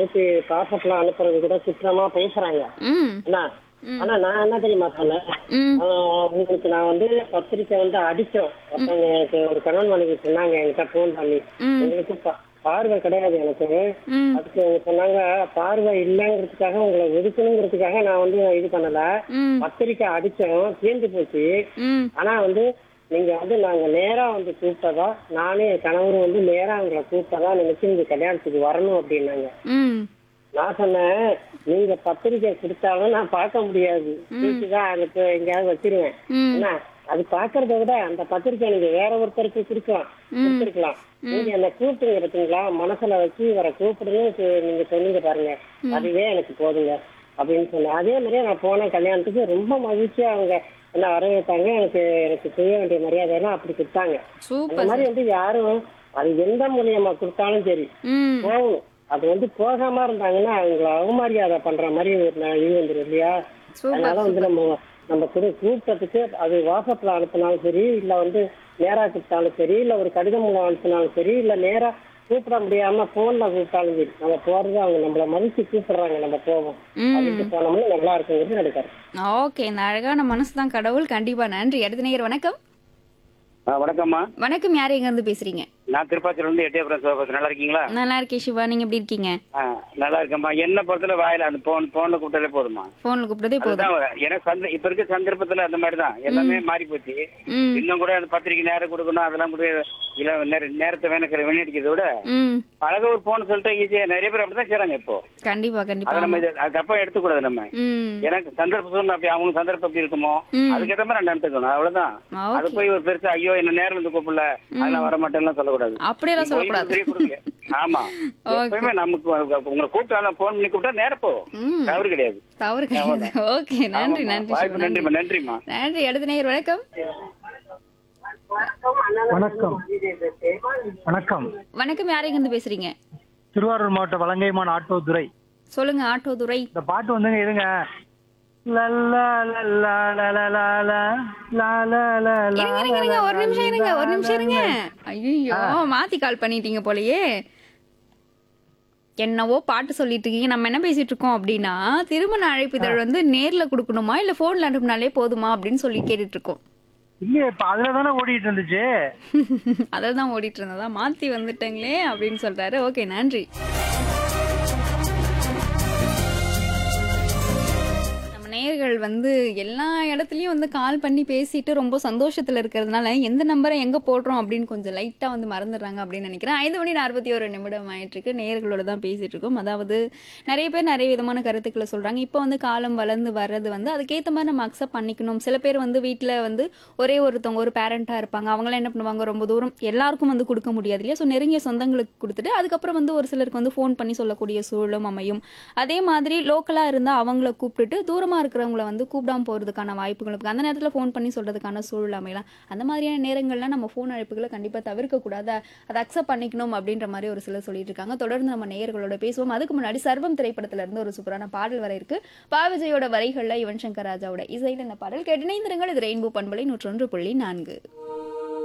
அனுப்பி பாசப்பெல்லாம் அனுப்புறது கூட குற்றமா பேசுறாங்க ம் என்ன ஆனா நான் என்ன தெரியுமா சொன்னேன் ம் ஆஹ் உங்களுக்கு நான் வந்து பத்திரிக்கை வந்து அடிச்சோம் ஒருத்தவங்க எனக்கு ஒரு கணவன் மனைவி சொன்னாங்க என்கிட்ட ஃபோன் பண்ணி ம். உங்களுக்கு பா- பார்வை கிடையாது எனக்கு ம் அதுக்கு அவங்க சொன்னாங்க பார்வை இல்லைங்கிறதுக்காக உங்களை ஒதுக்கணுங்கிறதுக்காக நான் வந்து இது பண்ணல ம் பத்திரிக்கை அடிச்சோம் தீர்ந்து போச்சு ம் ஆனா வந்து நீங்க வந்து நாங்க நேரா வந்து கூப்பிட்டதா நானே என் கணவர் வந்து நேரா உங்களை கூப்பிட்டதா நினைச்சு இந்த கல்யாணத்துக்கு வரணும் அப்படின்னாங்க ம் நான் சொன்னேன் நீங்க பத்திரிக்கை கொடுத்தாலும் நான் பார்க்க முடியாது தூக்கிதான் அதுக்கு எங்கேயாவது வச்சிருவேன் ம் என்ன அது பாக்குறத விட அந்த பத்திரிக்கை நீங்க வேற ஒருத்தருக்கு கொடுக்கலாம் கொடுத்துருக்கலாம் நீங்க என்ன கூப்பிட்டுங்க பார்த்தீங்களா மனசுல வச்சு இவரை கூப்பிடுன்னு சொ- நீங்க சொன்னீங்க பாருங்க அதுவே எனக்கு போதுங்க அப்படின்னு சொன்னேன் அதே மாதிரியே நான் போனேன் கல்யாணத்துக்கு ரொம்ப மகிழ்ச்சியா அவங்க என்ன வரவேற்றாங்க எனக்கு எனக்கு செய்ய வேண்டிய மரியாதை எல்லாம் அப்படி கொடுத்தாங்க அந்த சூப்பர் மாதிரி வந்து யாரும் அது எந்த மூலியமா கொடுத்தாலும் சரி ம் போகணும் அது வந்து போகாம இருந்தாங்கன்னா அவங்கள அவமரியாதை பண்ற மாதிரி ஒரு ந- இது வந்துடும் இல்லையா சூப்பர் அதனால வந்து நம்ம நம்ம கூட கூப்பிட்டதுக்கு அது வாட்ஸ்அப்ல அனுப்பினாலும் சரி இல்ல வந்து நேரா கூப்பிட்டாலும் சரி இல்ல ஒரு கடிதம் மூலம் அனுப்பினாலும் சரி இல்ல நேரா கூப்பிட முடியாம போன்ல கூப்பிட்டாலும் சரி நம்ம போறது அவங்க நம்மள மதிச்சு கூப்பிடுறாங்க நம்ம போவோம் ம் அதுக்கு போனோம்னா நல்லா இருக்குங்கிறது நினைக்கிறேன் ஓகே இந்த அழகான மனசு தான் கடவுள் கண்டிப்பா நன்றி அடுத்த நேயர் வணக்கம் ஆ, வணக்கம்மா வணக்கம் யார் எங்க இருந்து பேசுறீங்க நான் திருப்பாச்சியில இருந்து எட்டயபுரம் சிவபாசம் நல்லா இருக்கீங்களா நல்லா இருக்கேன் சிவா நீங்க எப்படி இருக்கீங்க ஆ, நல்லா இருக்கேம்மா என்ன பொறுத்தல வாயில அந்த போன் போன்ல கூப்பிட்டாலே போதுமா போன்ல கூப்பிட்டதே போதும் அதுதான் வர- எனக்கு சந்த இப்ப இருக்க சந்தர்ப்பத்துல அந்த மாதிரி தான் எல்லாமே மாறி போச்சு ம் இன்னும் கூட அந்த பத்திரிக்கை நேரம் கொடுக்கணும் அதெல்லாம் கூட இல்ல நேர- நேரத்தை வேணக்கிற வீணடிக்கிறத விட ம் அழகா ஒரு போன் சொல்லிட்டு ஈஸியா நிறைய பேர் அப்படிதான் செய்றாங்க இப்போ கண்டிப்பா கண்டிப்பா அதை நம்ம இது அது தப்பா எடுத்துக்கூடாது நம்ம ம் எனக்கு சந்தர்ப்ப சூழ்நிலை அப்படி அவங்க சந்தர்ப்பம் எப்படி இருக்குமோ ம். அதுக்கேற்ற மாதிரி நான் எடுத்துக்கணும் அவ்வளவுதான் அது ஓகே போய் ஒரு பெருசா ஐயோ என்ன நேரம் வந்து கூப்பிடல அதெல்லாம் வர மாட்டேன்லாம் சொல்லக்கூடாது அப்படியெல்லாம் நீங்க சொல்லக்கூடாது ஓய்வு கொடுங்க. ஆமா எப்பயுமே நமக்கு உங்களை கூப்பிட்டாலும் போன் பண்ணி கூப்பிட்டா நேரம் போகும் ம் தவறு கிடையாது தவறு கிடையாது ஓகே நன்றி ஆமாம்மா. நன்றி வாய்ப்பு சிவா, நன்றி நன்றிம்மா நன்றிம்மா நன்றி அடுத்த நேயர் வணக்கம் வணக்கம் வணக்கம் வணக்கம் யார் எங்க இருந்து பேசுறீங்க திருவாரூர் மாவட்டம் வலங்கைமான் ஆட்டோ துறை சொல்லுங்க ஆட்டோ துரை இந்த பாட்டு வந்துங்க இருங்க லல்லா லல்லா லலலா லா, லா, லா, லா, லா, இருங்க இருங்க இருங்க ஒரு நிமிஷம் இருங்க ஒரு நிமிஷம் இருங்க ஐயோ மாத்தி கால் பண்ணிட்டீங்க போலயே என்னவோ பாட்டு சொல்லிட்டு இருக்கீங்க நம்ம என்ன பேசிட்டு இருக்கோம் அப்படின்னா திருமண அழைப்பிதழ் வந்து நேர்ல கொடுக்கணுமா இல்ல போன்ல அனுப்புனாலே போதுமா அப்படின்னு சொல்லி கேட்டுட்டு இருக்கோம் இல்லையே இப்ப அதுல தானே ஓடிட்டு இருந்துச்சு அதில் தான் ஓடிட்டு இருந்ததா மாத்தி வந்துட்டங்களே அப்படின்னு சொல்றாரு ஓகே நன்றி நம்ம நேயர்கள் வந்து எல்லா இடத்துலயும் வந்து கால் பண்ணி பேசிட்டு ரொம்ப சந்தோஷத்துல இருக்கிறதுனால எந்த நம்பரை எங்க போடுறோம் அப்படின்னு கொஞ்சம் லைட்டா வந்து மறந்துடுறாங்க அப்படின்னு நினைக்கிறேன் ஐந்து மணி நாற்பத்தி ஒரு நிமிடம் ஆயிட்டு இருக்கு நேயர்களோட தான் பேசிட்டு இருக்கோம் அதாவது நிறைய பேர் நிறைய விதமான கருத்துக்களை சொல்றாங்க இப்போ வந்து காலம் வளர்ந்து வர்றது வந்து அதுக்கேற்ற மாதிரி நம்ம அக்செப்ட் பண்ணிக்கணும் சில பேர் வந்து வீட்டில் வந்து ஒரே ஒருத்தவங்க ஒரு பேரண்டா இருப்பாங்க அவங்களாம் என்ன பண்ணுவாங்க ரொம்ப தூரம் எல்லாருக்கும் வந்து கொடுக்க முடியாது இல்லையா ஸோ நெருங்கிய சொந்தங்களுக்கு கொடுத்துட்டு அதுக்கப்புறம் வந்து ஒரு சிலருக்கு வந்து ஃபோன் பண்ணி சொல்லக்கூடிய சூழலும் அமையும் அதே மாதிரி லோக்கலா இருந்தா அவங்கள கூப்பிட்டுட்டு தூரமா இருக்கிறவங்கள வந்து கூப்பிடாம போறதுக்கான வாய்ப்புகள் இருக்கு அந்த நேரத்துல ஃபோன் பண்ணி சொல்றதுக்கான சூழல் அமையலாம் அந்த மாதிரியான நேரங்கள்ல நம்ம ஃபோன் அழைப்புகளை கண்டிப்பா தவிர்க்க கூடாது அதை அக்செப்ட் பண்ணிக்கணும் அப்படின்ற மாதிரி ஒரு சிலர் சொல்லிட்டு இருக்காங்க தொடர்ந்து நம்ம நேயர்களோட பேசுவோம் அதுக்கு முன்னாடி சர்வம் திரைப்படத்துல இருந்து ஒரு சூப்பரான பாடல் வர இருக்கு பா விஜயோட வரிகள்ல யுவன் சங்கர் ராஜாவோட இசையில இந்த பாடல் கேட்டு இணைந்திருங்கள் இது ரெயின்போ பண்பலை நூற்றொன்று புள்ளி நான்கு